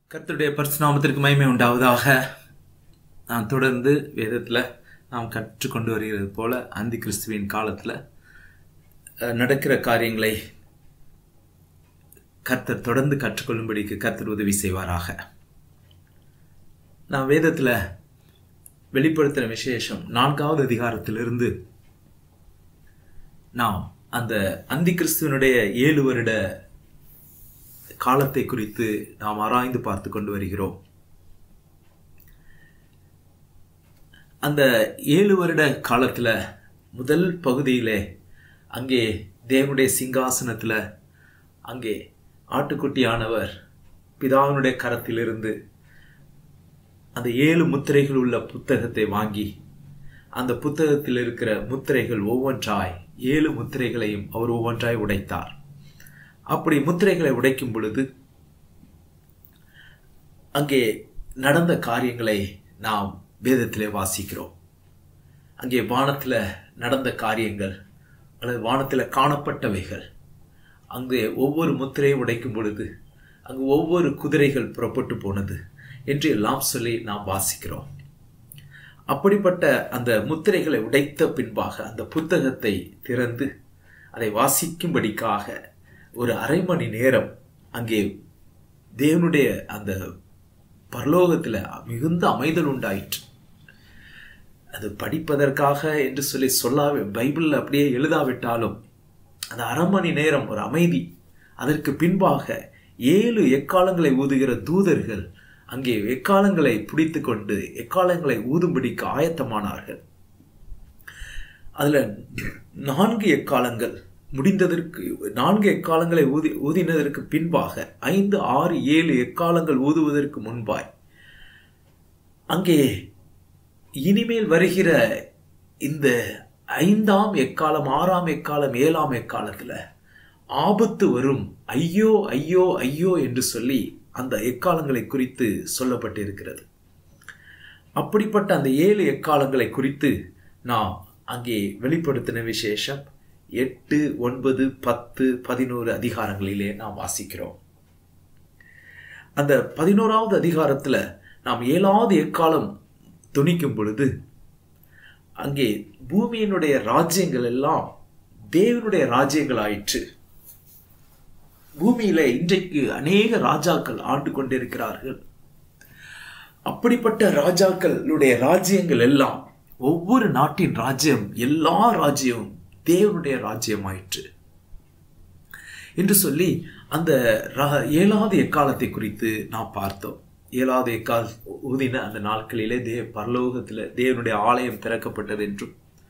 கர்த்தருடைய பரிசுநாமத்திற்கு மகிமை உண்டாவதாக நான் தொடர்ந்து வேதத்தில் நாம் கற்றுக்கொண்டு வருகிறது போல அந்தி கிறிஸ்துவின் காலத்தில் அஹ், நடக்கிற காரியங்களை கர்த்தர் தொடர்ந்து கற்றுக்கொள்ளும்படிக்கு கர்த்தர் உதவி செய்வாராக நான் வேதத்தில் வெளிப்படுத்துகிற விசேஷம் நான்காவது அதிகாரத்திலிருந்து நாம் அந்த அந்தி கிறிஸ்துவனுடைய ஏழு வருட காலத்தை குறித்து நாம் ஆராய்ந்து பார்த்து கொண்டு வருகிறோம் அந்த ஏழு வருட காலத்துல முதல் பகுதியிலே அங்கே தேவனுடைய சிங்காசனத்துல அங்கே ஆட்டுக்குட்டியானவர் பிதாவினுடைய கரத்திலிருந்து அந்த ஏழு முத்திரைகள் உள்ள புத்தகத்தை வாங்கி அந்த புத்தகத்தில் இருக்கிற முத்திரைகள் ஒவ்வொன்றாய் ஏழு முத்திரைகளையும் அவர் ஒவ்வொன்றாய் உடைத்தார் அப்படி முத்திரைகளை உடைக்கும் பொழுது அங்கே நடந்த காரியங்களை நாம் வேதத்திலே வாசிக்கிறோம் அங்கே வானத்தில் நடந்த காரியங்கள் அல்லது வானத்தில் காணப்பட்டவைகள் அங்கே ஒவ்வொரு முத்திரையை உடைக்கும் பொழுது அங்கு ஒவ்வொரு குதிரைகள் புறப்பட்டு போனது என்று எல்லாம் சொல்லி நாம் வாசிக்கிறோம் அப்படிப்பட்ட அந்த முத்திரைகளை உடைத்த பின்பாக அந்த புத்தகத்தை திறந்து அதை வாசிக்கும்படிக்காக ஒரு அரை மணி நேரம் அங்கே தேவனுடைய அந்த பரலோகத்தில் மிகுந்த அமைதல் உண்டாயிற்று அது படிப்பதற்காக என்று சொல்லி சொல்லாவே பைபிளில் அப்படியே எழுதாவிட்டாலும் அந்த அரை மணி நேரம் ஒரு அமைதி அதற்கு பின்பாக ஏழு எக்காலங்களை ஊதுகிற தூதர்கள் அங்கே எக்காலங்களை பிடித்து கொண்டு எக்காலங்களை ஊதும்படிக்கு ஆயத்தமானார்கள் அதுல நான்கு எக்காலங்கள் முடிந்ததற்கு நான்கு எக்காலங்களை ஊதி ஊதினதற்கு பின்பாக ஐந்து ஆறு ஏழு எக்காலங்கள் ஊதுவதற்கு முன்பாய் அங்கே இனிமேல் வருகிற இந்த ஐந்தாம் எக்காலம் ஆறாம் எக்காலம் ஏழாம் எக்காலத்துல ஆபத்து வரும் ஐயோ ஐயோ ஐயோ என்று சொல்லி அந்த எக்காலங்களை குறித்து சொல்லப்பட்டிருக்கிறது அப்படிப்பட்ட அந்த ஏழு எக்காலங்களை குறித்து நாம் அங்கே வெளிப்படுத்தின விசேஷம் எட்டு ஒன்பது பத்து பதினோரு அதிகாரங்களிலே நாம் வாசிக்கிறோம் அந்த பதினோராவது அதிகாரத்துல நாம் ஏழாவது எக்காலம் துணிக்கும் பொழுது அங்கே பூமியினுடைய ராஜ்யங்கள் எல்லாம் தேவனுடைய ராஜ்யங்கள் ஆயிற்று பூமியில இன்றைக்கு அநேக ராஜாக்கள் ஆண்டு கொண்டிருக்கிறார்கள் அப்படிப்பட்ட ராஜாக்களுடைய ராஜ்யங்கள் எல்லாம் ஒவ்வொரு நாட்டின் ராஜ்யம் எல்லா ராஜ்யமும் தேவனுடைய ராஜ்யம் ஆயிற்று என்று சொல்லி அந்த ரா- ஏழாவது எக்காலத்தை குறித்து நாம் பார்த்தோம் ஏழாவது எக்கால் ஊதின அந்த நாட்களிலே தேவ பரலோகத்தில் தேவனுடைய ஆலயம் திறக்கப்பட்டது என்றும்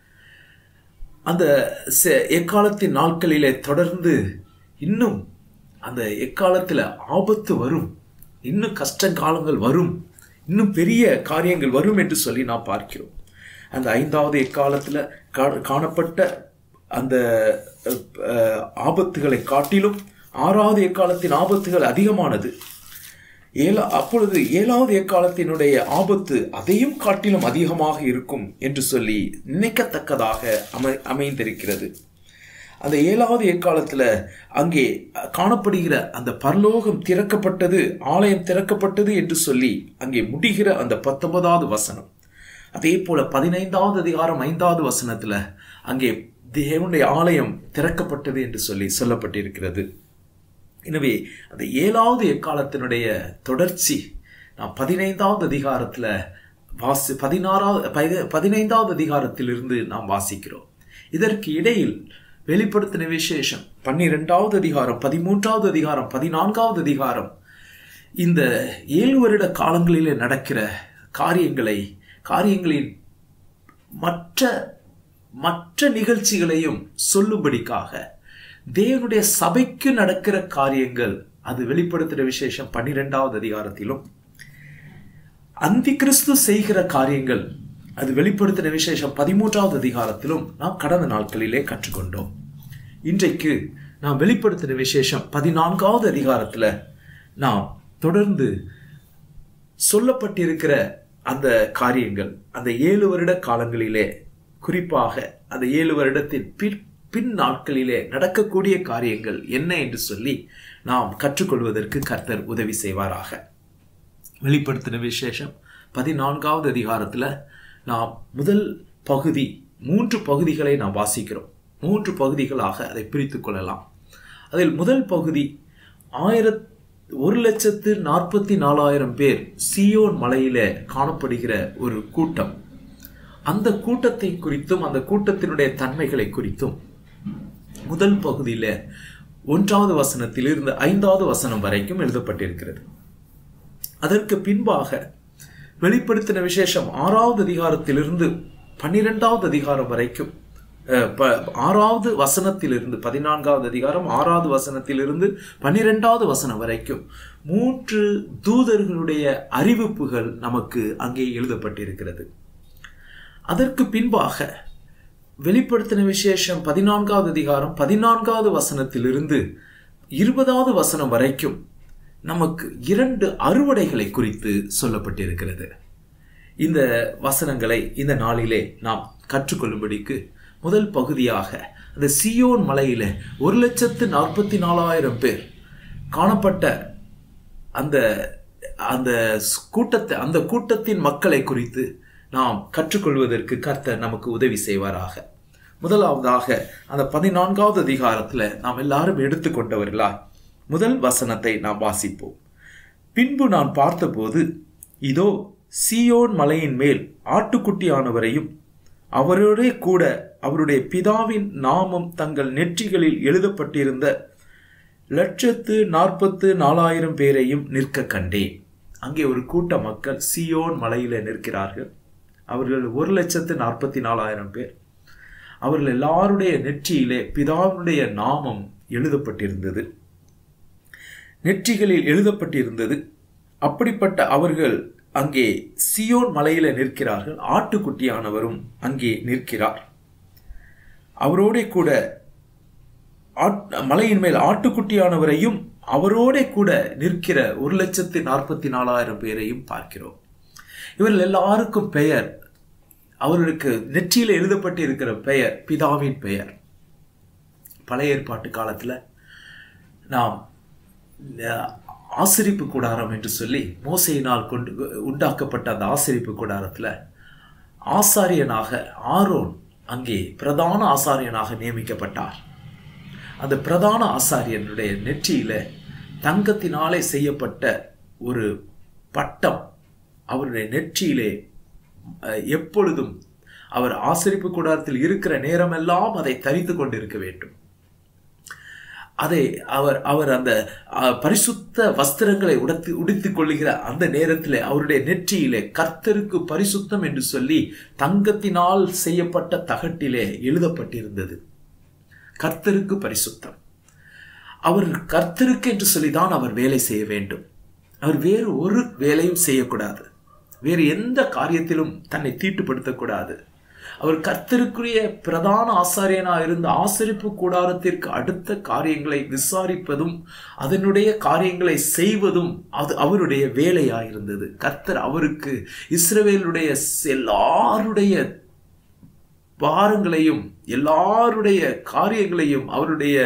அந்த செ- எக்காலத்தின் நாட்களிலே தொடர்ந்து இன்னும் அந்த எக்காலத்தில் ஆபத்து வரும் இன்னும் கஷ்ட காலங்கள் வரும் இன்னும் பெரிய காரியங்கள் வரும் என்று சொல்லி நாம் பார்க்கிறோம் அந்த ஐந்தாவது எக்காலத்தில் கா- காணப்பட்ட அந்த அஹ், அஹ், ஆபத்துகளை காட்டிலும் ஆறாவது எக்காலத்தின் ஆபத்துகள் அதிகமானது ஏழா அப்பொழுது ஏழாவது எக்காலத்தினுடைய ஆபத்து அதையும் காட்டிலும் அதிகமாக இருக்கும் என்று சொல்லி நினைக்கத்தக்கதாக அமை அமைந்திருக்கிறது அந்த ஏழாவது எக்காலத்தில் அங்கே காணப்படுகிற அந்த பரலோகம் திறக்கப்பட்டது ஆலயம் திறக்கப்பட்டது என்று சொல்லி அங்கே முடிகிற அந்த பத்தொன்பதாவது வசனம் அதே போல பதினைந்தாவது அதிகாரம் ஐந்தாவது வசனத்துல அங்கே தேவனுடைய ஆலயம் திறக்கப்பட்டது என்று சொல்லி சொல்லப்பட்டிருக்கிறது எனவே அந்த ஏழாவது எக்காலத்தினுடைய தொடர்ச்சி நாம் பதினைந்தாவது அதிகாரத்தில் வாசி பதினாறாவது பதி- பதினைந்தாவது அதிகாரத்திலிருந்து நாம் வாசிக்கிறோம் இதற்கு இடையில் வெளிப்படுத்தின விசேஷம் பன்னிரெண்டாவது அதிகாரம் பதிமூன்றாவது அதிகாரம் பதினான்காவது அதிகாரம் இந்த ஏழு வருட காலங்களிலே நடக்கிற காரியங்களை காரியங்களின் மற்ற மற்ற நிகழ்ச்சிகளையும் சொல்லும்படிக்காக தேவனுடைய சபைக்கு நடக்கிற காரியங்கள் அது வெளிப்படுத்துகிற விசேஷம் பன்னிரெண்டாவது அதிகாரத்திலும் அந்தி கிறிஸ்து செய்கிற காரியங்கள் அது வெளிப்படுத்தின விசேஷம் பதிமூன்றாவது அதிகாரத்திலும் நாம் கடந்த நாட்களிலே கற்றுக்கொண்டோம் இன்றைக்கு நாம் வெளிப்படுத்தின விசேஷம் பதினான்காவது அதிகாரத்துல நாம் தொடர்ந்து சொல்லப்பட்டிருக்கிற அந்த காரியங்கள் அந்த ஏழு வருட காலங்களிலே குறிப்பாக அந்த ஏழு வருடத்தின் பின் பின் நாட்களிலே நடக்கக்கூடிய காரியங்கள் என்ன என்று சொல்லி நாம் கற்றுக்கொள்வதற்கு கர்த்தர் உதவி செய்வாராக வெளிப்படுத்தின விசேஷம் பதினான்காவது அதிகாரத்தில் நாம் முதல் பகுதி மூன்று பகுதிகளை நாம் வாசிக்கிறோம் மூன்று பகுதிகளாக அதை பிரித்து கொள்ளலாம் அதில் முதல் பகுதி ஆயிரத் ஒரு லட்சத்து நாற்பத்தி நாலாயிரம் பேர் சியோன் மலையில காணப்படுகிற ஒரு கூட்டம் அந்த கூட்டத்தை குறித்தும் அந்த கூட்டத்தினுடைய தன்மைகளை குறித்தும் முதல் பகுதியில் ஒன்றாவது வசனத்தில் இருந்து ஐந்தாவது வசனம் வரைக்கும் எழுதப்பட்டிருக்கிறது அதற்கு பின்பாக வெளிப்படுத்தின விசேஷம் ஆறாவது அதிகாரத்திலிருந்து பன்னிரெண்டாவது அதிகாரம் வரைக்கும் ஆறாவது வசனத்திலிருந்து பதினான்காவது அதிகாரம் ஆறாவது வசனத்திலிருந்து பன்னிரெண்டாவது வசனம் வரைக்கும் மூன்று தூதர்களுடைய அறிவிப்புகள் நமக்கு அங்கே எழுதப்பட்டிருக்கிறது அதற்கு பின்பாக வெளிப்படுத்தின விசேஷம் பதினான்காவது அதிகாரம் பதினான்காவது வசனத்திலிருந்து இருபதாவது வசனம் வரைக்கும் நமக்கு இரண்டு அறுவடைகளை குறித்து சொல்லப்பட்டிருக்கிறது இந்த வசனங்களை இந்த நாளிலே நாம் கற்றுக்கொள்ளும்படிக்கு முதல் பகுதியாக அந்த சியோன் மலையில ஒரு லட்சத்து நாற்பத்தி நாலாயிரம் பேர் காணப்பட்ட அந்த அந்த கூட்டத்தை அந்த கூட்டத்தின் மக்களை குறித்து நாம் கற்றுக்கொள்வதற்கு கர்த்தர் நமக்கு உதவி செய்வாராக முதலாவதாக அந்த பதினான்காவது அதிகாரத்தில் நாம் எல்லாரும் எடுத்துக்கொண்டவர்களா முதல் வசனத்தை நாம் வாசிப்போம் பின்பு நான் பார்த்தபோது இதோ சியோன் மலையின் மேல் ஆட்டுக்குட்டியானவரையும் அவரோடே கூட அவருடைய பிதாவின் நாமம் தங்கள் நெற்றிகளில் எழுதப்பட்டிருந்த லட்சத்து நாற்பத்து நாலாயிரம் பேரையும் நிற்க கண்டேன் அங்கே ஒரு கூட்ட மக்கள் சியோன் மலையில நிற்கிறார்கள் அவர்கள் ஒரு லட்சத்து நாற்பத்தி நாலாயிரம் பேர் அவர்கள் எல்லாருடைய நெற்றியிலே பிதாவுடைய நாமம் எழுதப்பட்டிருந்தது நெற்றிகளில் எழுதப்பட்டிருந்தது அப்படிப்பட்ட அவர்கள் அங்கே சியோன் மலையில நிற்கிறார்கள் ஆட்டுக்குட்டியானவரும் அங்கே நிற்கிறார் அவரோட கூட மலையின் மேல் ஆட்டுக்குட்டியானவரையும் அவரோட கூட நிற்கிற ஒரு லட்சத்தி நாற்பத்தி நாலாயிரம் பேரையும் பார்க்கிறோம் இவர்கள் எல்லாருக்கும் பெயர் அவர்களுக்கு நெற்றியில் எழுதப்பட்டு இருக்கிற பெயர் பிதாவின் பெயர் பழைய ஏற்பாட்டு காலத்தில் நாம் ஆசிரிப்பு கூடாரம் என்று சொல்லி மோசையினால் கொண்டு உண்டாக்கப்பட்ட அந்த ஆசிரிப்பு கூடாரத்தில் ஆசாரியனாக ஆரோன் அங்கே பிரதான ஆசாரியனாக நியமிக்கப்பட்டார் அந்த பிரதான ஆசாரியனுடைய நெற்றியில தங்கத்தினாலே செய்யப்பட்ட ஒரு பட்டம் அவருடைய நெற்றியிலே எப்பொழுதும் அவர் ஆசிரிப்பு கூடாரத்தில் இருக்கிற நேரமெல்லாம் அதை தரித்து கொண்டிருக்க வேண்டும் அதை அவர் அவர் அந்த பரிசுத்த வஸ்திரங்களை உடுத்தி உடுத்திக் கொள்ளுகிற அந்த நேரத்தில் அவருடைய நெற்றியிலே கர்த்தருக்கு பரிசுத்தம் என்று சொல்லி தங்கத்தினால் செய்யப்பட்ட தகட்டிலே எழுதப்பட்டிருந்தது கர்த்தருக்கு பரிசுத்தம் அவர் கர்த்தருக்கு என்று சொல்லிதான் அவர் வேலை செய்ய வேண்டும் அவர் வேறு ஒரு வேலையும் செய்யக்கூடாது வேறு எந்த காரியத்திலும் தன்னை தீட்டுப்படுத்தக்கூடாது அவர் கர்த்தருக்குரிய பிரதான ஆசாரியனாக இருந்த ஆசரிப்பு கூடாரத்திற்கு அடுத்த காரியங்களை விசாரிப்பதும் அதனுடைய காரியங்களை செய்வதும் அது அவருடைய வேலையாயிருந்தது கர்த்தர் அவருக்கு இஸ்ரவேலுடைய எல்லாருடைய பாரங்களையும் எல்லாருடைய காரியங்களையும் அவருடைய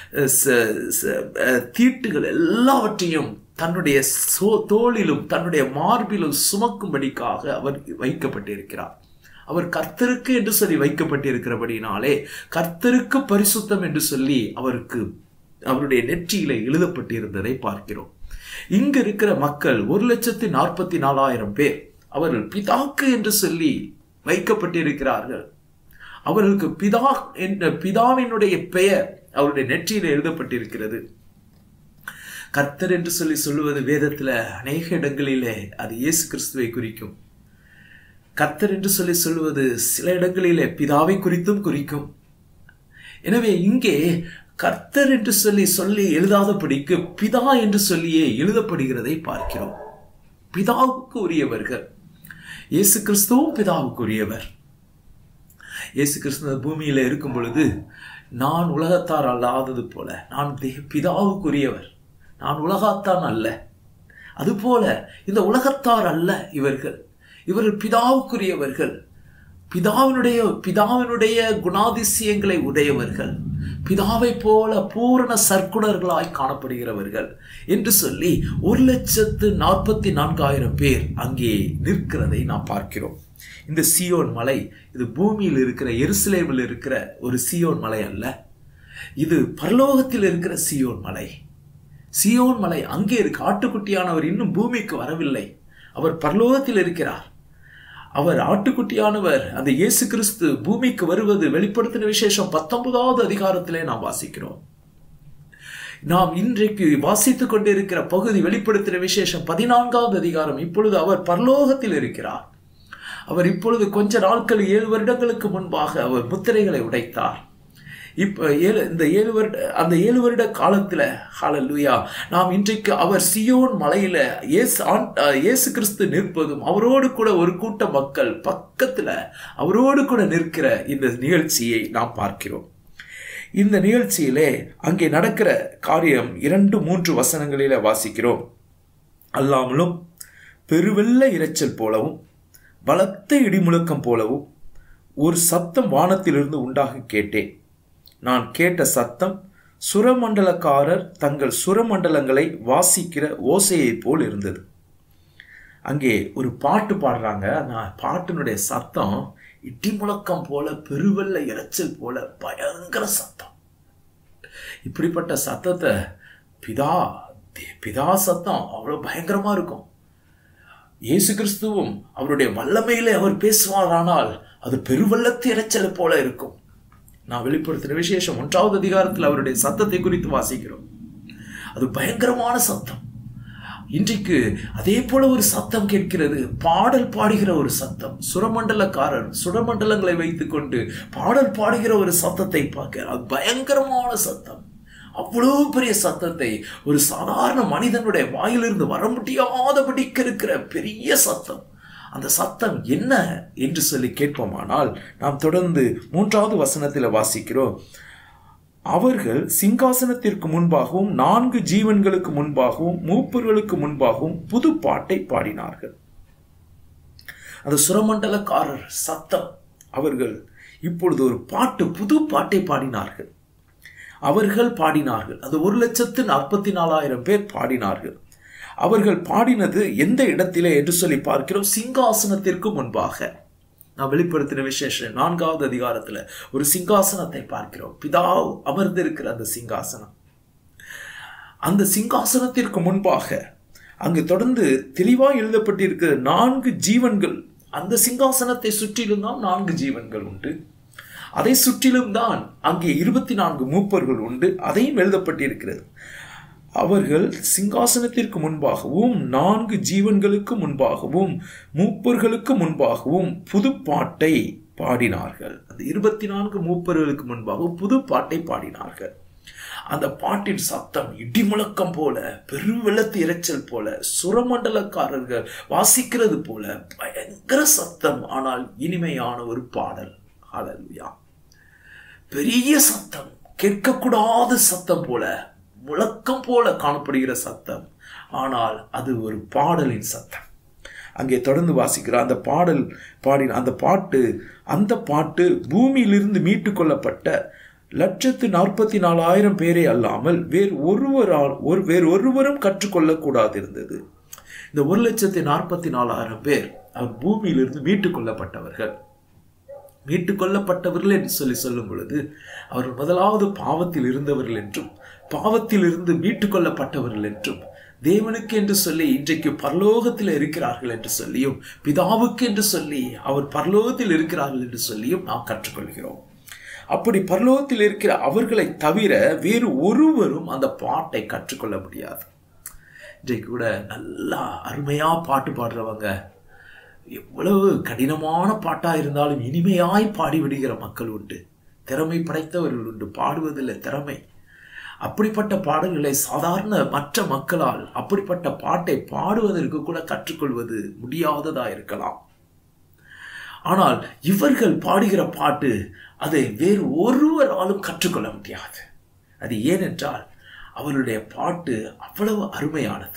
தீட்டுகள் எல்லாவற்றையும் தன்னுடைய சோ தோளிலும் தன்னுடைய மார்பிலும் சுமக்கும்படிக்காக அவர் வைக்கப்பட்டிருக்கிறார் அவர் கர்த்தருக்கு என்று சொல்லி வைக்கப்பட்டிருக்கிறபடினாலே கர்த்தருக்கு பரிசுத்தம் என்று சொல்லி அவருக்கு அவருடைய நெற்றியில எழுதப்பட்டிருந்ததை பார்க்கிறோம் இங்க இருக்கிற மக்கள் ஒரு லட்சத்தி நாற்பத்தி நாலாயிரம் பேர் அவர்கள் பிதாக்கு என்று சொல்லி வைக்கப்பட்டிருக்கிறார்கள் அவர்களுக்கு பிதா என்ற பிதாவினுடைய பெயர் அவருடைய நெற்றியில எழுதப்பட்டிருக்கிறது கர்த்தர் என்று சொல்லி சொல்லுவது வேதத்துல அநேக இடங்களிலே அது இயேசு கிறிஸ்துவை குறிக்கும் கர்த்தர் என்று சொல்லி சொல்லுவது சில இடங்களிலே பிதாவை குறித்தும் குறிக்கும் எனவே இங்கே கர்த்தர் என்று சொல்லி சொல்லி எழுதாதபடிக்கு பிதா என்று சொல்லியே எழுதப்படுகிறதை பார்க்கிறோம் பிதாவுக்கு உரியவர்கள் இயேசு கிறிஸ்துவும் பிதாவுக்கு உரியவர் இயேசு கிறிஸ்து பூமியில இருக்கும் பொழுது நான் உலகத்தார் அல்லாதது போல நான் பிதாவுக்குரியவர் நான் உலகத்தான் அல்ல அதுபோல இந்த உலகத்தார் அல்ல இவர்கள் இவர்கள் பிதாவுக்குரியவர்கள் பிதாவினுடைய பிதாவினுடைய குணாதிசயங்களை உடையவர்கள் பிதாவை போல பூரண சர்க்குணர்களாய் காணப்படுகிறவர்கள் என்று சொல்லி ஒரு லட்சத்து நாற்பத்தி நான்காயிரம் பேர் அங்கே நிற்கிறதை நாம் பார்க்கிறோம் இந்த சியோன் மலை இது பூமியில் இருக்கிற எருசலேமில் இருக்கிற ஒரு சியோன் மலை அல்ல இது பரலோகத்தில் இருக்கிற சியோன் மலை சியோன் மலை அங்கே இருக்கு ஆட்டுக்குட்டியானவர் இன்னும் பூமிக்கு வரவில்லை அவர் பரலோகத்தில் இருக்கிறார் அவர் ஆட்டுக்குட்டியானவர் அந்த இயேசு கிறிஸ்து பூமிக்கு வருவது வெளிப்படுத்தின விசேஷம் பத்தொன்பதாவது அதிகாரத்திலே நாம் வாசிக்கிறோம் நாம் இன்றைக்கு வாசித்துக் கொண்டிருக்கிற பகுதி வெளிப்படுத்தின விசேஷம் பதினான்காவது அதிகாரம் இப்பொழுது அவர் பரலோகத்தில் இருக்கிறார் அவர் இப்பொழுது கொஞ்ச நாட்கள் ஏழு வருடங்களுக்கு முன்பாக அவர் முத்திரைகளை உடைத்தார் இப்ப ஏழு இந்த ஏழு வருட அந்த ஏழு வருட காலத்துல ஹalleluya நாம் இன்றைக்கு அவர் சியோன் மலையில இயேசு ஆண் இயேசு கிறிஸ்து நிற்பதும் அவரோடு கூட ஒரு கூட்ட மக்கள் பக்கத்துல அவரோடு கூட நிற்கிற இந்த நிகழ்ச்சியை நாம் பார்க்கிறோம் இந்த நிகழ்ச்சியிலே அங்கே நடக்கிற காரியம் இரண்டு மூன்று வசனங்களில வாசிக்கிறோம் அல்லாமலும் பெருவெள்ள இரைச்சல் போலவும் பலத்த இடிமுழக்கம் போலவும் ஒரு சத்தம் வானத்திலிருந்து உண்டாக கேட்டேன் நான் கேட்ட சத்தம் சுரமண்டலக்காரர் தங்கள் சுரமண்டலங்களை வாசிக்கிற ஓசையைப் போல் இருந்தது அங்கே ஒரு பாட்டு பாடுறாங்க அந்த பாட்டினுடைய சத்தம் இடி முழக்கம் போல பெருவெள்ள இரைச்சல் போல பயங்கர சத்தம் இப்படிப்பட்ட சத்தத்தை பிதா பிதா சத்தம் அவ்வளோ பயங்கரமா இருக்கும் இயேசு கிறிஸ்துவும் அவருடைய வல்லமையிலே அவர் பேசுவாரானால் அது பெருவெள்ளத்து இரைச்சலை போல இருக்கும் நான் வெளிப்படுத்தின விசேஷம் ஒன்றாவது அதிகாரத்தில் அவருடைய சத்தத்தை குறித்து வாசிக்கிறோம் அது பயங்கரமான சத்தம் இன்றைக்கு அதே போல ஒரு சத்தம் கேட்கிறது பாடல் பாடுகிற ஒரு சத்தம் சுரமண்டலக்காரர் சுரமண்டலங்களை வைத்துக்கொண்டு பாடல் பாடுகிற ஒரு சத்தத்தை பார்க்க அது பயங்கரமான சத்தம் அவ்வளவு பெரிய சத்தத்தை ஒரு சாதாரண மனிதனுடைய வாயிலிருந்து வர முடியாதபடிக்கு இருக்கிற பெரிய சத்தம் அந்த சத்தம் என்ன என்று சொல்லி கேட்போமானால் நாம் தொடர்ந்து மூன்றாவது வசனத்தில் வாசிக்கிறோம் அவர்கள் சிங்காசனத்திற்கு முன்பாகவும் நான்கு ஜீவன்களுக்கு முன்பாகவும் மூப்பர்களுக்கு முன்பாகவும் புது பாட்டை பாடினார்கள் அந்த சுரமண்டலக்காரர் சத்தம் அவர்கள் இப்பொழுது ஒரு பாட்டு புது பாட்டை பாடினார்கள் அவர்கள் பாடினார்கள் அது ஒரு லட்சத்து நாற்பத்தி நாலாயிரம் பேர் பாடினார்கள் அவர்கள் பாடினது எந்த இடத்திலே என்று சொல்லி பார்க்கிறோம் சிங்காசனத்திற்கு முன்பாக நான் வெளிப்படுத்தின விசேஷம் நான்காவது அதிகாரத்துல ஒரு சிங்காசனத்தை பார்க்கிறோம் பிதா அமர்ந்திருக்கிற அந்த சிங்காசனம் அந்த சிங்காசனத்திற்கு முன்பாக அங்கு தொடர்ந்து தெளிவாக எழுதப்பட்டிருக்கிற நான்கு ஜீவன்கள் அந்த சிங்காசனத்தை சுற்றிலும் தான் நான்கு ஜீவன்கள் உண்டு அதை சுற்றிலும் தான் அங்கே இருபத்தி நான்கு மூப்பர்கள் உண்டு அதையும் எழுதப்பட்டிருக்கிறது அவர்கள் சிங்காசனத்திற்கு முன்பாகவும் நான்கு ஜீவன்களுக்கு முன்பாகவும் மூப்பர்களுக்கு முன்பாகவும் புது பாட்டை பாடினார்கள் அந்த இருபத்தி நான்கு மூப்பர்களுக்கு முன்பாகவும் புது பாட்டை பாடினார்கள் அந்த பாட்டின் சத்தம் இடிமுழக்கம் போல பெருவெள்ளத்து இரைச்சல் போல சுரமண்டலக்காரர்கள் வாசிக்கிறது போல பயங்கர சத்தம் ஆனால் இனிமையான ஒரு பாடல் ஹalleluya பெரிய சத்தம் கேட்கக்கூடாத சத்தம் போல முழக்கம் போல காணப்படுகிற சத்தம் ஆனால் அது ஒரு பாடலின் சத்தம் அங்கே தொடர்ந்து வாசிக்கிற அந்த பாடல் பாடின அந்த பாட்டு அந்த பாட்டு பூமியிலிருந்து மீட்டு கொள்ளப்பட்ட லட்சத்து நாற்பத்தி நாலாயிரம் பேரே அல்லாமல் வேறு ஒருவரால் ஒரு வேறு ஒருவரும் கற்றுக்கொள்ளக்கூடாது இருந்தது இந்த ஒரு லட்சத்தி நாற்பத்தி நாலாயிரம் பேர் அவர் பூமியிலிருந்து மீட்டு கொள்ளப்பட்டவர்கள் மீட்டு கொள்ளப்பட்டவர்கள் என்று சொல்லி சொல்லும் பொழுது அவர்கள் முதலாவது பாவத்தில் இருந்தவர்கள் என்றும் பாவத்தில் இருந்து மீட்டு கொள்ளப்பட்டவர்கள் என்றும் தேவனுக்கு என்று சொல்லி இன்றைக்கு பரலோகத்தில் இருக்கிறார்கள் என்று சொல்லியும் பிதாவுக்கு என்று சொல்லி அவர் பரலோகத்தில் இருக்கிறார்கள் என்று சொல்லியும் நாம் கற்றுக்கொள்கிறோம் அப்படி பரலோகத்தில் இருக்கிற அவர்களை தவிர வேறு ஒருவரும் அந்த பாட்டை கற்றுக்கொள்ள முடியாது இன்றைக்கு கூட நல்லா அருமையா பாட்டு பாடுறவங்க எவ்வளவு கடினமான பாட்டா இருந்தாலும் இனிமையாய் பாடிவிடுகிற மக்கள் உண்டு திறமை படைத்தவர்கள் உண்டு பாடுவதில் திறமை அப்படிப்பட்ட பாடல்களை சாதாரண மற்ற மக்களால் அப்படிப்பட்ட பாட்டை பாடுவதற்கு கூட கற்றுக்கொள்வது முடியாததா இருக்கலாம் ஆனால் இவர்கள் பாடுகிற பாட்டு அதை வேறு ஒருவராலும் கற்றுக்கொள்ள முடியாது அது ஏனென்றால் அவருடைய பாட்டு அவ்வளவு அருமையானது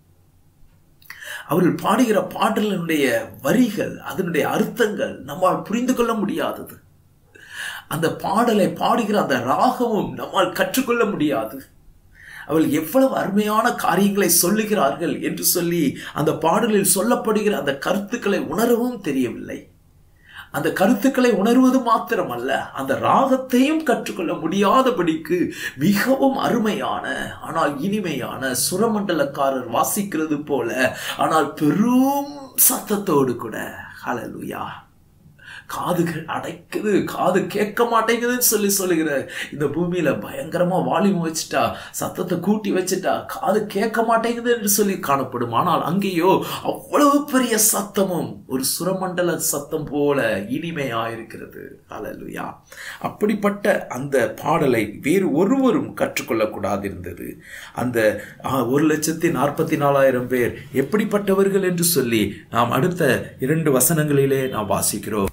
அவர்கள் பாடுகிற பாடலினுடைய வரிகள் அதனுடைய அர்த்தங்கள் நம்மால் புரிந்து கொள்ள முடியாதது அந்த பாடலை பாடுகிற அந்த ராகமும் நம்மால் கற்றுக்கொள்ள முடியாது அவள் எவ்வளவு அருமையான காரியங்களை சொல்லுகிறார்கள் என்று சொல்லி அந்த பாடலில் சொல்லப்படுகிற அந்த கருத்துக்களை உணரவும் தெரியவில்லை அந்த கருத்துக்களை உணர்வது மாத்திரமல்ல அந்த ராகத்தையும் கற்றுக்கொள்ள முடியாதபடிக்கு மிகவும் அருமையான ஆனால் இனிமையான சுரமண்டலக்காரர் வாசிக்கிறது போல ஆனால் பெரும் சத்தத்தோடு கூட ஹalleluya காதுகள் அடைக்குது காது கேட்க மாட்டேங்குதுன்னு சொல்லி சொல்லுகிற இந்த பூமியில பயங்கரமா வால்யூம் வச்சுட்டா சத்தத்தை கூட்டி வச்சுட்டா காது கேட்க மாட்டேங்குது என்று சொல்லி காணப்படும் ஆனால் அங்கேயோ அவ்வளவு பெரிய சத்தமும் ஒரு சுரமண்டல சத்தம் போல இனிமையா இருக்கிறது ஹalleluya அப்படிப்பட்ட அந்த பாடலை வேறு ஒருவரும் கற்றுக்கொள்ளக்கூடாது இருந்தது அந்த ஆ, ஒரு லட்சத்தி நாற்பத்தி நாலாயிரம் பேர் எப்படிப்பட்டவர்கள் என்று சொல்லி நாம் அடுத்த இரண்டு வசனங்களிலே நாம் வாசிக்கிறோம்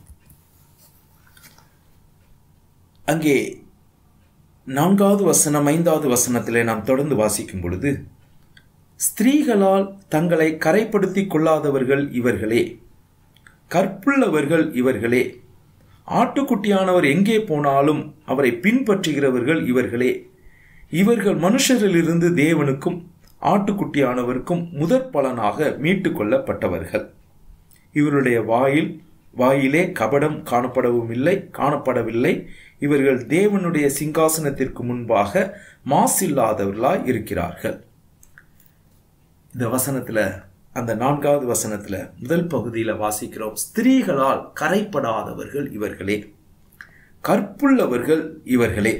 அங்கே நான்காவது வசனம் ஐந்தாவது வசனத்திலே நாம் தொடர்ந்து வாசிக்கும் பொழுது ஸ்திரீகளால் தங்களை கரைப்படுத்திக் கொள்ளாதவர்கள் இவர்களே கற்புள்ளவர்கள் இவர்களே ஆட்டுக்குட்டியானவர் எங்கே போனாலும் அவரை பின்பற்றுகிறவர்கள் இவர்களே இவர்கள் மனுஷரிலிருந்து தேவனுக்கும் ஆட்டுக்குட்டியானவருக்கும் முதற் பலனாக மீட்டுக் கொள்ளப்பட்டவர்கள் இவருடைய வாயில் வாயிலே கபடம் காணப்படவும் இல்லை காணப்படவில்லை இவர்கள் தேவனுடைய சிங்காசனத்திற்கு முன்பாக மாசில்லாதவர்களாய் இருக்கிறார்கள் இந்த வசனத்துல அந்த நான்காவது வசனத்துல முதல் பகுதியில வாசிக்கிறோம் ஸ்திரீகளால் கரைப்படாதவர்கள் இவர்களே கற்புள்ளவர்கள் இவர்களே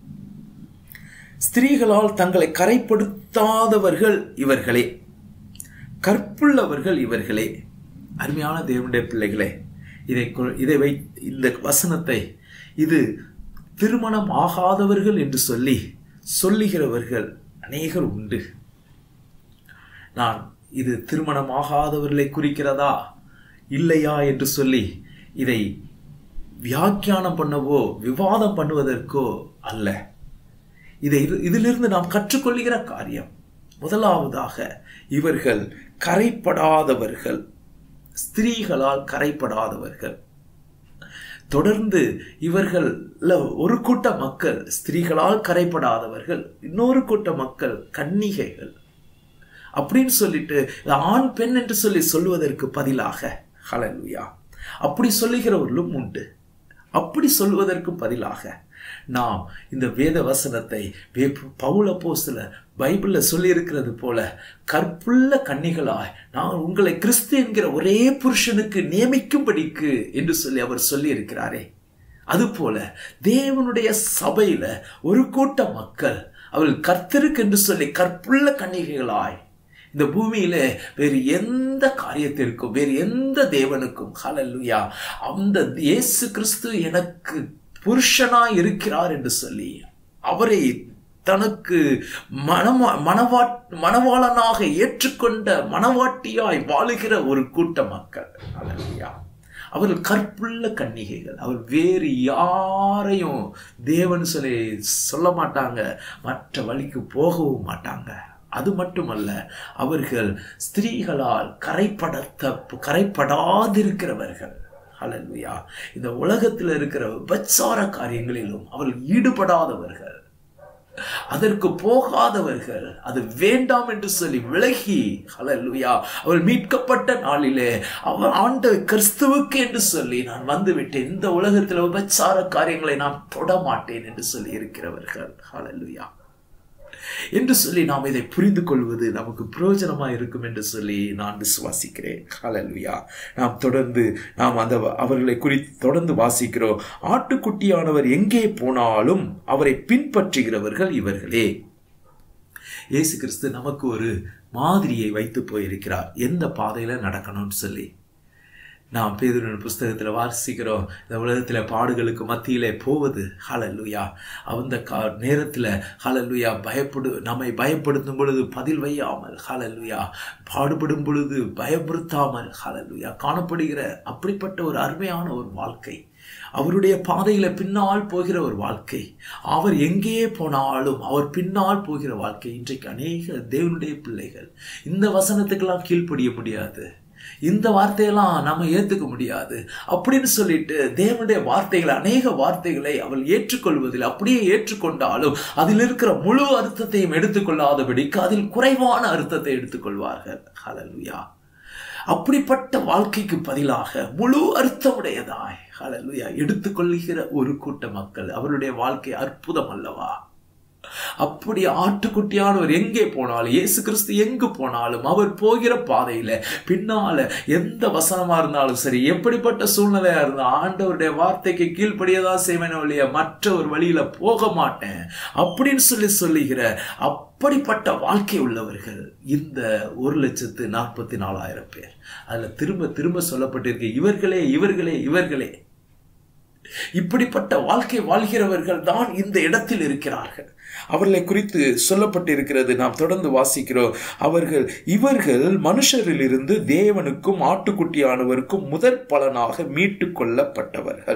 ஸ்திரீகளால் தங்களை கரைப்படுத்தாதவர்கள் இவர்களே கற்புள்ளவர்கள் இவர்களே அருமையான தேவனுடைய பிள்ளைகளே இதை கொ- இதை வை இந்த வசனத்தை இது திருமணம் ஆகாதவர்கள் என்று சொல்லி சொல்லுகிறவர்கள் அநேகர் உண்டு நான் இது திருமணம் ஆகாதவர்களை குறிக்கிறதா இல்லையா என்று சொல்லி இதை வியாக்கியானம் பண்ணவோ விவாதம் பண்ணுவதற்கோ அல்ல இதை இது- இதிலிருந்து நாம் கற்றுக்கொள்கிற காரியம் முதலாவதாக இவர்கள் கரைப்படாதவர்கள் ஸ்திரீகளால் கரைப்படாதவர்கள் தொடர்ந்து இவர்கள் ஒரு கூட்ட மக்கள் ஸ்திரீகளால் கரைப்படாதவர்கள் இன்னொரு கூட்ட மக்கள் கன்னிகைகள் அப்படின்னு சொல்லிட்டு இது ஆண் பெண் என்று சொல்லி சொல்லுவதற்கு பதிலாக ஹalleluya அப்படி சொல்லுகிறவர்களும் உண்டு அப்படி சொல்வதற்கு பதிலாக நாம் இந்த வேத வசனத்தை வே- பவுல போஸ்ல பைபிள்ல சொல்லி இருக்கிறது போல கற்புள்ள கன்னிகளாய் நான் உங்களை கிறிஸ்து என்கிற ஒரே புருஷனுக்கு நியமிக்கும்படிக்கு என்று சொல்லி அவர் சொல்லி இருக்கிறாரே அதுபோல தேவனுடைய சபையில ஒரு கூட்ட மக்கள் அவர்கள் கர்த்தருக்கு என்று சொல்லி கற்புள்ள கன்னிகைகளாய் இந்த பூமியில வேறு எந்த காரியத்திற்கும் வேறு எந்த தேவனுக்கும் ஹalleluya அந்த இயேசு கிறிஸ்து எனக்கு புருஷனாய் இருக்கிறார் என்று சொல்லி அவரை தனக்கு மனமா மனவா மணவாளனாக ஏற்றுக்கொண்ட மணவாட்டியாய் வாழுகிற ஒரு கூட்ட மக்கள் ஹalleluya அவர்கள் கற்புள்ள கன்னிகைகள் அவர் வேறு யாரையும் தேவன் சொல்லி சொல்ல மாட்டாங்க மற்ற வழிக்கு போகவும் மாட்டாங்க அது மட்டுமல்ல அவர்கள் ஸ்திரீகளால் கரைப்படத்த கரைப்படாதிருக்கிறவர்கள் ஹalleluya இந்த உலகத்தில் இருக்கிற விபச்சார காரியங்களிலும் அவர்கள் ஈடுபடாதவர்கள் அதற்கு போகாதவர்கள் அது வேண்டாம் என்று சொல்லி விலகி ஹalleluya அவள் மீட்கப்பட்ட நாளிலே அவர் ஆண்ட கிறிஸ்துவுக்கு என்று சொல்லி நான் வந்து விட்டேன் இந்த உலகத்தில் விபச்சார காரியங்களை நான் தொட மாட்டேன் என்று சொல்லி இருக்கிறவர்கள் ஹalleluya என்று சொல்லி நாம் இதை புரிந்து கொள்வது நமக்கு பிரயோஜனமா இருக்கும் என்று சொல்லி நான் விசுவாசிக்கிறேன் ஹalleluya நாம் தொடர்ந்து நாம் அந்த அவர்களை குறித்து தொடர்ந்து வாசிக்கிறோம் ஆட்டுக்குட்டியானவர் எங்கே போனாலும் அவரை பின்பற்றுகிறவர்கள் இவர்களே இயேசு கிறிஸ்து நமக்கு ஒரு மாதிரியை வைத்து போயிருக்கிறார் எந்த பாதையில நடக்கணும்னு சொல்லி நாம் பேதுருவின் புஸ்தகத்தில் வாசிக்கிறோம் இந்த உலகத்தில் பாடுகளுக்கு மத்தியிலே போவது ஹalleluya அந்த கா நேரத்தில் ஹalleluya பயப்படு நம்மை பயப்படுத்தும் பொழுது பதில் வையாமல் ஹalleluya பாடுபடும் பொழுது பயமுறுத்தாமல் ஹalleluya காணப்படுகிற அப்படிப்பட்ட ஒரு அருமையான ஒரு வாழ்க்கை அவருடைய பாதையில பின்னால் போகிற ஒரு வாழ்க்கை அவர் எங்கே போனாலும் அவர் பின்னால் போகிற வாழ்க்கை இன்றைக்கு அநேக தேவனுடைய பிள்ளைகள் இந்த வசனத்துக்கெல்லாம் கீழ்ப்படிய முடியாது இந்த வார்த்தையெல்லாம் நம்ம ஏத்துக்க முடியாது அப்படின்னு சொல்லிட்டு தேவனுடைய வார்த்தைகளை அநேக வார்த்தைகளை அவள் ஏற்றுக்கொள்வதில் அப்படியே ஏற்றுக்கொண்டாலும் அதில் இருக்கிற முழு அர்த்தத்தையும் எடுத்துக்கொள்ளாதபடிக்கு அதில் குறைவான அர்த்தத்தை எடுத்துக்கொள்வார்கள் ஹalleluya அப்படிப்பட்ட வாழ்க்கைக்கு பதிலாக முழு அர்த்தமுடையதாய் ஹalleluya எடுத்துக்கொள்கிற ஒரு கூட்ட மக்கள் அவருடைய வாழ்க்கை அற்புதம் அல்லவா அப்படி ஆட்டுக்குட்டியானவர் எங்கே போனாலும் இயேசு கிறிஸ்து எங்கு போனாலும் அவர் போகிற பாதையில பின்னால எந்த வசனமா இருந்தாலும் சரி எப்படிப்பட்ட சூழ்நிலையா இருந்தாலும் ஆண்டவருடைய வார்த்தைக்கு கீழ்ப்படியதா செய்வேன் ஒழிய மற்ற ஒரு வழியில போக மாட்டேன் அப்படின்னு சொல்லி சொல்லுகிற அப்படிப்பட்ட வாழ்க்கை உள்ளவர்கள் இந்த ஒரு லட்சத்து நாற்பத்தி நாலாயிரம் பேர் அதுல திரும்ப திரும்ப சொல்லப்பட்டிருக்கு இவர்களே இவர்களே இவர்களே இப்படிப்பட்ட வாழ்க்கை வாழ்கிறவர்கள் தான் இந்த இடத்தில் இருக்கிறார்கள் அவர்களை குறித்து சொல்லப்பட்டிருக்கிறது நாம் தொடர்ந்து வாசிக்கிறோம் அவர்கள் இவர்கள் மனுஷரிலிருந்து தேவனுக்கும் ஆட்டுக்குட்டியானவருக்கும் முதற் பலனாக மீட்டு கொள்ளப்பட்டவர்கள்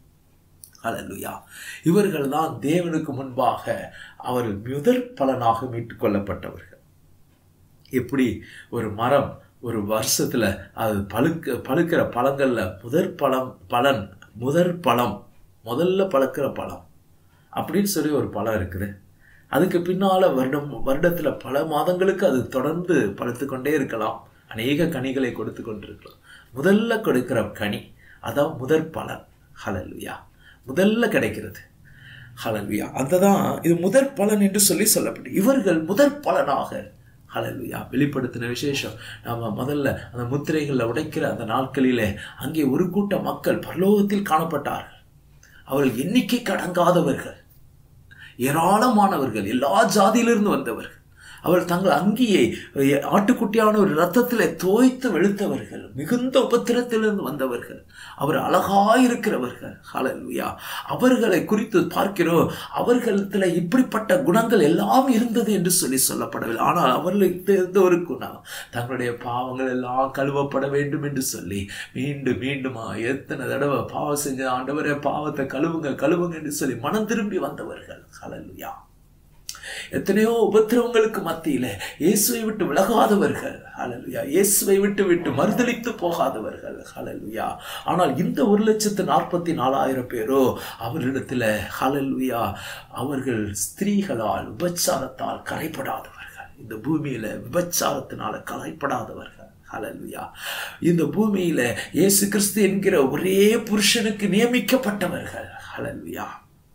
அலலுயா இவர்கள் தான் தேவனுக்கு முன்பாக அவர் முதற் பலனாக மீட்டு கொள்ளப்பட்டவர்கள் எப்படி ஒரு மரம் ஒரு வருஷத்துல அது பழுக்க பழுக்கிற பழங்கள்ல முதற் பழம் பலன் முதற் பழம் முதல்ல பழுக்கிற பழம் அப்படின்னு சொல்லி ஒரு பழம் இருக்குது அதுக்கு பின்னால வருடம் வருடத்துல பல மாதங்களுக்கு அது தொடர்ந்து பழுத்து கொண்டே இருக்கலாம் அநேக கனிகளை கொடுத்து கொண்டிருக்கலாம் முதல்ல கொடுக்கிற கனி அதான் முதற் பலன் ஹலலுயா முதல்ல கிடைக்கிறது ஹலலுயா அதுதான் இது முதற் பலன் என்று சொல்லி சொல்லப்படும் இவர்கள் முதற் பலனாக ஹலலுயா வெளிப்படுத்தின விசேஷம் நாம முதல்ல அந்த முத்திரைகளில் உடைக்கிற அந்த நாட்களிலே அங்கே ஒரு கூட்ட மக்கள் பரலோகத்தில் காணப்பட்டார்கள் அவர்கள் எண்ணிக்கை கடங்காதவர்கள் ஏராளமானவர்கள் எல்லா ஜாதியிலிருந்து வந்தவர்கள் அவர் தங்கள் அங்கேயே ஆட்டுக்குட்டியான ஒரு ரத்தத்தில் தோய்த்து வெளுத்தவர்கள் மிகுந்த உபத்திரத்திலிருந்து வந்தவர்கள் அவர் அழகாயிருக்கிறவர்கள் ஹலலுயா அவர்களை குறித்து பார்க்கிறோம் அவர்களிடத்தில் இப்படிப்பட்ட குணங்கள் எல்லாம் இருந்தது என்று சொல்லி சொல்லப்படவில்லை ஆனால் அவர்களுக்கு இருந்த ஒரு குணம் தங்களுடைய பாவங்கள் எல்லாம் கழுவப்பட வேண்டும் என்று சொல்லி மீண்டும் மீண்டுமா எத்தனை தடவை பாவம் செஞ்ச ஆண்டவரே பாவத்தை கழுவுங்க கழுவுங்க என்று சொல்லி மனம் திரும்பி வந்தவர்கள் ஹலலுயா எத்தனையோ உபத்திரவங்களுக்கு மத்தியில இயேசுவை விட்டு விலகாதவர்கள் ஹலலுயா இயேசுவை விட்டு விட்டு மறுதளித்து போகாதவர்கள் ஹலலுயா ஆனால் இந்த ஒரு லட்சத்து நாற்பத்தி நாலாயிரம் பேரோ அவரிடத்துல ஹலலுயா அவர்கள் ஸ்திரீகளால் விபச்சாரத்தால் கரைப்படாதவர்கள் இந்த பூமியில விபச்சாரத்தினால கரைப்படாதவர்கள் ஹலலுயா இந்த பூமியில இயேசு கிறிஸ்து என்கிற ஒரே புருஷனுக்கு நியமிக்கப்பட்டவர்கள் ஹலலுயா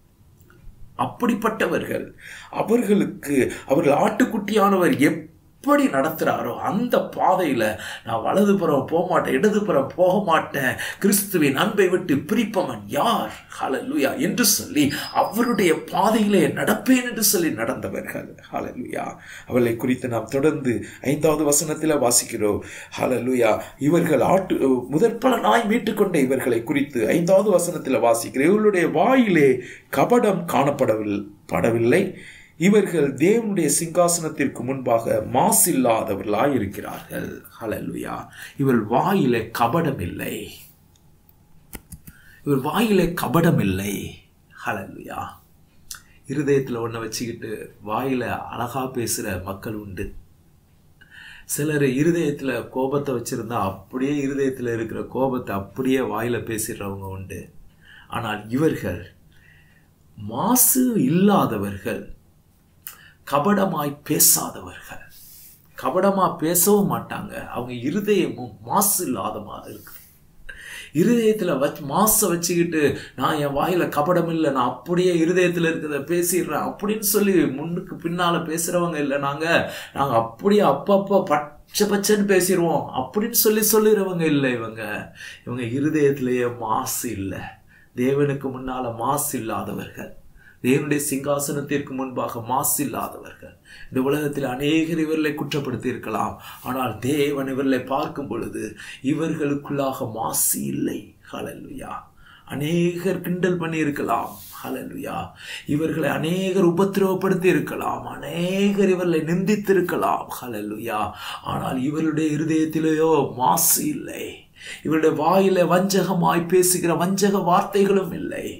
அப்படிப்பட்டவர்கள் அவர்களுக்கு அவர்கள் ஆட்டுக்குட்டியானவர் எப்படி நடத்துகிறாரோ அந்த பாதையில் நான் வலதுபுறம் போக மாட்டேன் இடதுபுறம் போக மாட்டேன் கிறிஸ்துவின் அன்பை விட்டு பிரிப்பவன் யார் ஹலலுயா என்று சொல்லி அவருடைய பாதையிலே நடப்பேன் என்று சொல்லி நடந்தவர்கள் ஹலலுயா அவளை குறித்து நாம் தொடர்ந்து ஐந்தாவது வசனத்தில் வாசிக்கிறோம் ஹலலுயா இவர்கள் ஆட்டு முதற்பலனாய் மீட்டுக்கொண்ட இவர்களை குறித்து ஐந்தாவது வசனத்தில் வாசிக்கிறோம் இவர்களுடைய வாயிலே கபடம் காணப்படவில்லை படவில்லை இவர்கள் தேவனுடைய சிங்காசனத்திற்கு முன்பாக மாசில்லாதவர்களாய் இருக்கிறார்கள் ஹலலுயா இவர் வாயிலே கபடம் இல்லை இவர் வாயிலே கபடம் இல்லை ஹலலுயா இருதயத்தில் ஒன்றை வச்சுக்கிட்டு வாயில அழகா பேசுகிற மக்கள் உண்டு சிலர் இருதயத்தில் கோபத்தை வச்சிருந்தா அப்படியே இருதயத்தில் இருக்கிற கோபத்தை அப்படியே வாயில பேசிடுறவங்க உண்டு ஆனால் இவர்கள் மாசு இல்லாதவர்கள் கபடமாய் பேசாதவர்கள் கபடமா பேசவும் மாட்டாங்க அவங்க இருதயமும் மாசு இல்லாதமா இருக்குது இருதயத்துல வச்சு மாச வச்சுக்கிட்டு நான் என் வாயில கபடம் இல்லை நான் அப்படியே இருதயத்துல இருக்கிறத பேசிடுறேன் அப்படின்னு சொல்லி முன்னுக்கு பின்னால பேசுறவங்க இல்லை நாங்க நாங்க அப்படியே அப்பப்போ பச்சை பச்சைன்னு பேசிடுவோம் அப்படின்னு சொல்லி சொல்லிடுறவங்க இல்லை இவங்க இவங்க இருதயத்திலேயே மாசு இல்லை தேவனுக்கு முன்னால மாசு இல்லாதவர்கள் தேவனுடைய சிங்காசனத்திற்கு முன்பாக மாசு இல்லாதவர்கள் இந்த உலகத்தில் அநேகர் இவர்களை குற்றப்படுத்தி இருக்கலாம் ஆனால் தேவன் இவர்களை பார்க்கும் பொழுது இவர்களுக்குள்ளாக மாசு இல்லை ஹலலுயா அநேகர் கிண்டல் பண்ணி இருக்கலாம் ஹலலுயா இவர்களை அநேகர் உபத்திரவப்படுத்தி இருக்கலாம் அநேகர் இவர்களை நிந்தித்திருக்கலாம் ஹலலுயா ஆனால் இவருடைய இருதயத்திலேயோ மாசு இல்லை இவருடைய வாயில வஞ்சகமாய் பேசுகிற வஞ்சக வார்த்தைகளும் இல்லை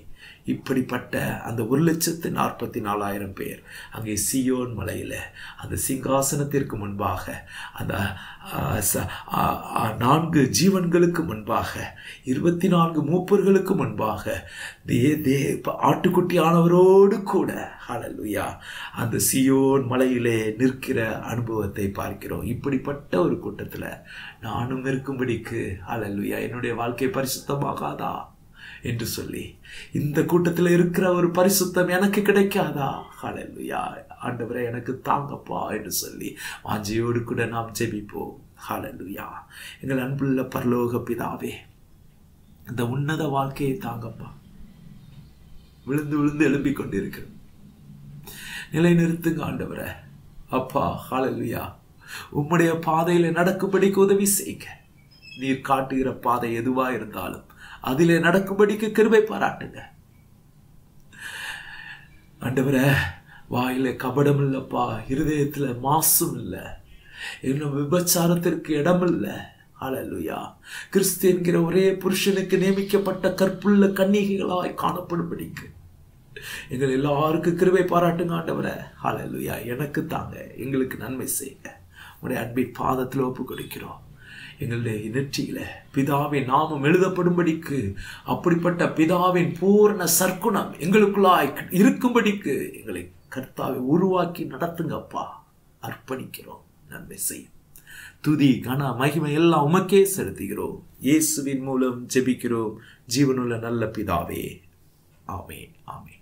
இப்படிப்பட்ட அந்த ஒரு லட்சத்து நாற்பத்தி நாலாயிரம் பேர் அங்கே சியோன் மலையில் அந்த சிங்காசனத்திற்கு முன்பாக அந்த ஆ, ச- ஆ, ஆ, நான்கு ஜீவன்களுக்கு முன்பாக இருபத்தி நான்கு மூப்பர்களுக்கு முன்பாக தே தே ஆட்டுக்குட்டியானவரோடு கூட ஹalleluya அந்த சியோன் மலையிலே நிற்கிற அனுபவத்தை பார்க்கிறோம் இப்படிப்பட்ட ஒரு கூட்டத்தில் நானும் இருக்கும்படிக்கு ஹalleluya என்னுடைய வாழ்க்கை பரிசுத்தமாகாதா என்று சொல்லி இந்த கூட்டத்தில் இருக்கிற ஒரு பரிசுத்தம் எனக்கு கிடைக்காதா ஹalleluya ஆண்டவரே எனக்கு தாங்கப்பா என்று சொல்லி வாஞ்சையோடு கூட நாம் ஜெபிப்போம் ஹalleluya எங்கள் அன்புள்ள பரலோக பிதாவே இந்த உன்னத வாழ்க்கையை தாங்கப்பா விழுந்து விழுந்து எழும்பிக் கொண்டிருக்கிறோம் நிலைநிறுத்துங்க ஆண்டவரே அப்பா ஹalleluya உம்முடைய பாதையில நடக்கும்படிக்கு உதவி செய்க நீர் காட்டுகிற பாதை எதுவா இருந்தாலும் அதிலே நடக்கும்படிக்கு கிருபை பாராட்டுங்க ஆண்டவரே வாயில கபடம் இல்லப்பா இருதயத்துல மாசும் இல்லை இன்னும் விபச்சாரத்திற்கு இடம் இல்லை ஹalleluya கிறிஸ்து என்கிற ஒரே புருஷனுக்கு நியமிக்கப்பட்ட கற்புள்ள கன்னிகைகளாய் காணப்படும்படிக்கு எங்கள் எல்லாருக்கும் கிருபை பாராட்டுங்க ஆண்டவரே ஹalleluya எனக்கு தாங்க எங்களுக்கு நன்மை செய்யுங்க உடைய அன்பின் பாதத்தில் ஒப்பு கொடுக்கிறோம் எங்களுடைய நெற்றியில பிதாவின் நாமம் எழுதப்படும்படிக்கு அப்படிப்பட்ட பிதாவின் பூர்ண சர்க்குணம் எங்களுக்குள்ளாய் இருக்கும்படிக்கு எங்களை கர்த்தாவை உருவாக்கி நடத்துங்கப்பா அர்ப்பணிக்கிறோம் நன்மை செய்யும் துதி கன மகிமை எல்லாம் உமக்கே செலுத்துகிறோம் இயேசுவின் மூலம் ஜெபிக்கிறோம் ஜீவனுள்ள நல்ல பிதாவே ஆமென் ஆமென்